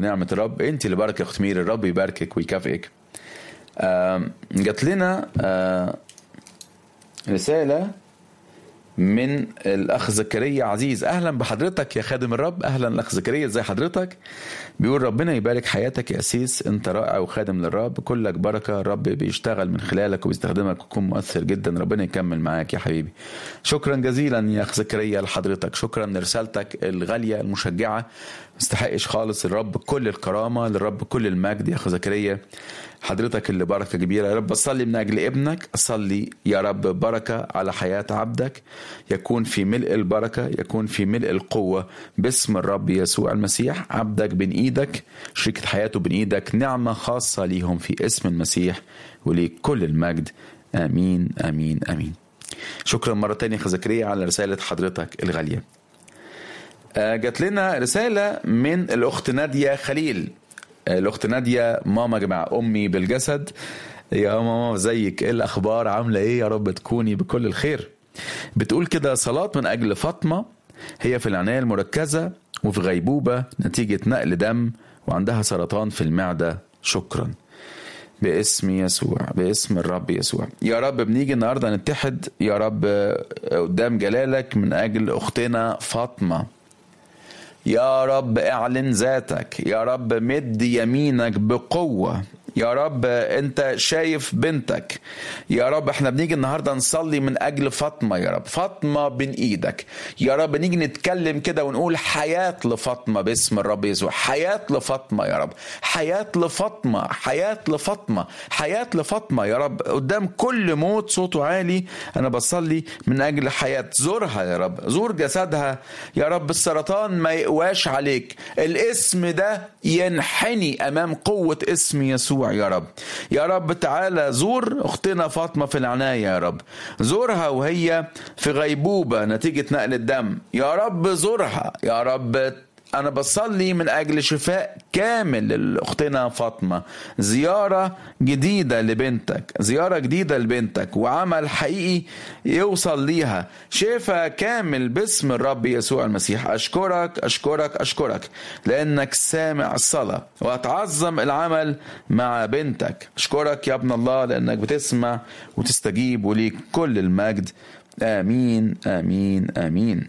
نعمة الرب انت اللي بارك يا اخت ميري الرب يباركك ويكافئك آم، جات لنا آه، رسالة من الاخ زكريا عزيز اهلا بحضرتك يا خادم الرب اهلا الاخ زكريا ازي حضرتك بيقول ربنا يبارك حياتك يا اسيس انت رائع وخادم للرب كلك بركه الرب بيشتغل من خلالك وبيستخدمك وتكون مؤثر جدا ربنا يكمل معاك يا حبيبي شكرا جزيلا يا اخ زكريا لحضرتك شكرا لرسالتك الغاليه المشجعه مستحقش خالص الرب كل الكرامه للرب كل المجد يا اخ زكريا حضرتك اللي بركه كبيره يا رب اصلي من اجل ابنك اصلي يا رب بركه على حياه عبدك يكون في ملء البركه يكون في ملء القوه باسم الرب يسوع المسيح عبدك بين ايدك شركه حياته بين ايدك نعمه خاصه ليهم في اسم المسيح وليك كل المجد امين امين امين شكرا مره تانية يا أخ زكريا على رساله حضرتك الغاليه آه، جات لنا رسالة من الأخت نادية خليل آه، الأخت نادية ماما جماعة أمي بالجسد يا ماما زيك إيه الأخبار عاملة إيه يا رب تكوني بكل الخير بتقول كده صلاة من أجل فاطمة هي في العناية المركزة وفي غيبوبة نتيجة نقل دم وعندها سرطان في المعدة شكرا باسم يسوع باسم الرب يسوع يا رب بنيجي النهارده نتحد يا رب آه، قدام جلالك من اجل اختنا فاطمه يا رب اعلن ذاتك يا رب مد يمينك بقوة يا رب انت شايف بنتك يا رب احنا بنيجي النهارده نصلي من اجل فاطمه يا رب فاطمه بين ايدك يا رب نيجي نتكلم كده ونقول حياه لفاطمه باسم الرب يسوع حياه لفاطمه يا رب حياه لفاطمه حياه لفاطمه حياه لفاطمه يا رب قدام كل موت صوته عالي انا بصلي من اجل حياه زورها يا رب زور جسدها يا رب السرطان ما يقواش عليك الاسم ده ينحني امام قوه اسم يسوع يا رب يا رب تعالى زور اختنا فاطمه في العنايه يا رب زورها وهي في غيبوبه نتيجه نقل الدم يا رب زورها يا رب أنا بصلي من أجل شفاء كامل لأختنا فاطمة زيارة جديدة لبنتك زيارة جديدة لبنتك وعمل حقيقي يوصل ليها شفاء كامل باسم الرب يسوع المسيح أشكرك أشكرك أشكرك لأنك سامع الصلاة وهتعظم العمل مع بنتك أشكرك يا ابن الله لأنك بتسمع وتستجيب وليك كل المجد آمين آمين آمين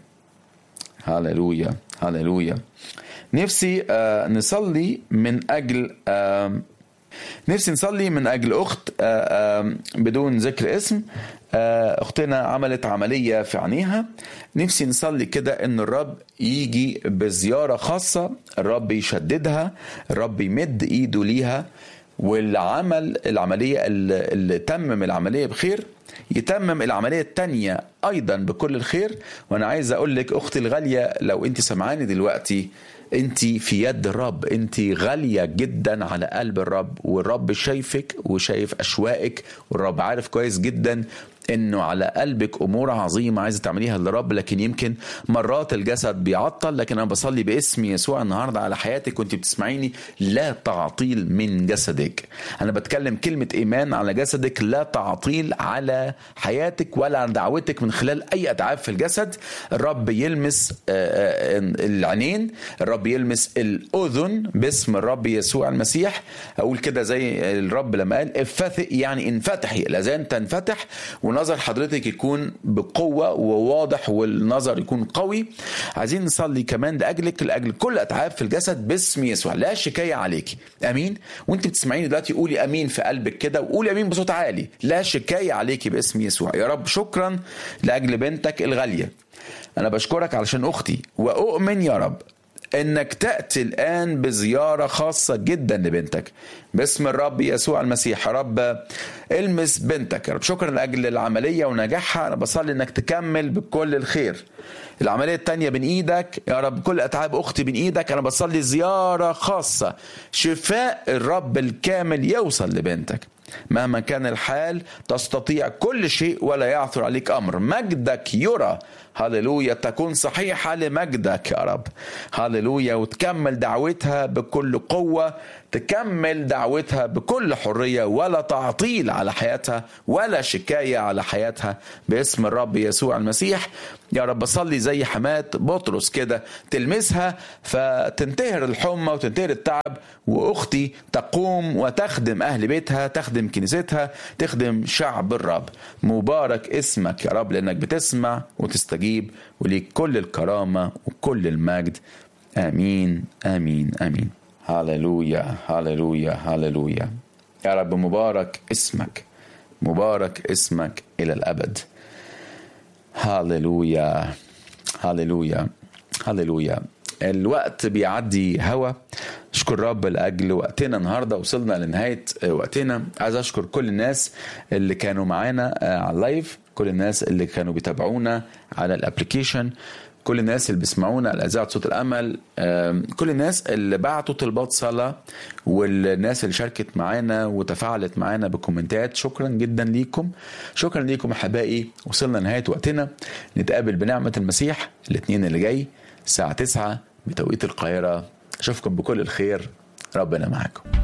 هللويا هللويا نفسي آه، نصلي من اجل آه، نفسي نصلي من اجل اخت آه، آه، بدون ذكر اسم آه، اختنا عملت عمليه في عينيها نفسي نصلي كده ان الرب يجي بزياره خاصه الرب يشددها الرب يمد ايده ليها والعمل العمليه اللي اللي تمم العمليه بخير يتمم العملية التانية أيضا بكل الخير وأنا عايز أقول لك أختي الغالية لو أنت سمعاني دلوقتي أنت في يد الرب أنت غالية جدا على قلب الرب والرب شايفك وشايف أشواقك والرب عارف كويس جدا انه على قلبك امور عظيمه عايزه تعمليها للرب لكن يمكن مرات الجسد بيعطل لكن انا بصلي باسم يسوع النهارده على حياتك وانت بتسمعيني لا تعطيل من جسدك انا بتكلم كلمه ايمان على جسدك لا تعطيل على حياتك ولا على دعوتك من خلال اي اتعاب في الجسد الرب يلمس آه، آه، العينين الرب يلمس الاذن باسم الرب يسوع المسيح اقول كده زي الرب لما قال افتثق يعني انفتحي الاذان تنفتح ونظر حضرتك يكون بقوه وواضح والنظر يكون قوي عايزين نصلي كمان لاجلك لاجل كل اتعاب في الجسد باسم يسوع لا شكايه عليك امين وانت بتسمعيني دلوقتي قولي امين في قلبك كده وقولي امين بصوت عالي لا شكايه عليكي باسم يسوع يا رب شكرا لاجل بنتك الغاليه انا بشكرك علشان اختي واؤمن يا رب انك تاتي الان بزياره خاصه جدا لبنتك باسم الرب يسوع المسيح يا رب المس بنتك يا رب شكرا لاجل العمليه ونجاحها انا بصلي انك تكمل بكل الخير العمليه التانية بين ايدك يا رب كل اتعاب اختي بين ايدك انا بصلي زياره خاصه شفاء الرب الكامل يوصل لبنتك مهما كان الحال تستطيع كل شيء ولا يعثر عليك امر مجدك يرى هللويا تكون صحيحه لمجدك يا رب هللويا وتكمل دعوتها بكل قوه تكمل دعوتها بكل حريه ولا تعطيل على حياتها ولا شكايه على حياتها باسم الرب يسوع المسيح يا رب صلي زي حماة بطرس كده تلمسها فتنتهر الحمى وتنتهر التعب واختي تقوم وتخدم اهل بيتها تخدم كنيستها تخدم شعب الرب مبارك اسمك يا رب لانك بتسمع وتستجيب وليك كل الكرامه وكل المجد امين امين امين هللويا هللويا هللويا يا رب مبارك اسمك مبارك اسمك الى الابد هللويا هللويا هللويا الوقت بيعدي هوا اشكر رب لاجل وقتنا النهارده وصلنا لنهايه وقتنا عايز اشكر كل الناس اللي كانوا معانا على اللايف كل الناس اللي كانوا بيتابعونا على الابلكيشن كل الناس اللي بيسمعونا على اذاعه صوت الامل كل الناس اللي بعتوا طلبات صلاه والناس اللي شاركت معانا وتفاعلت معانا بكومنتات شكرا جدا ليكم شكرا ليكم احبائي وصلنا لنهايه وقتنا نتقابل بنعمه المسيح الاثنين اللي جاي الساعه 9 بتوقيت القاهره اشوفكم بكل الخير ربنا معاكم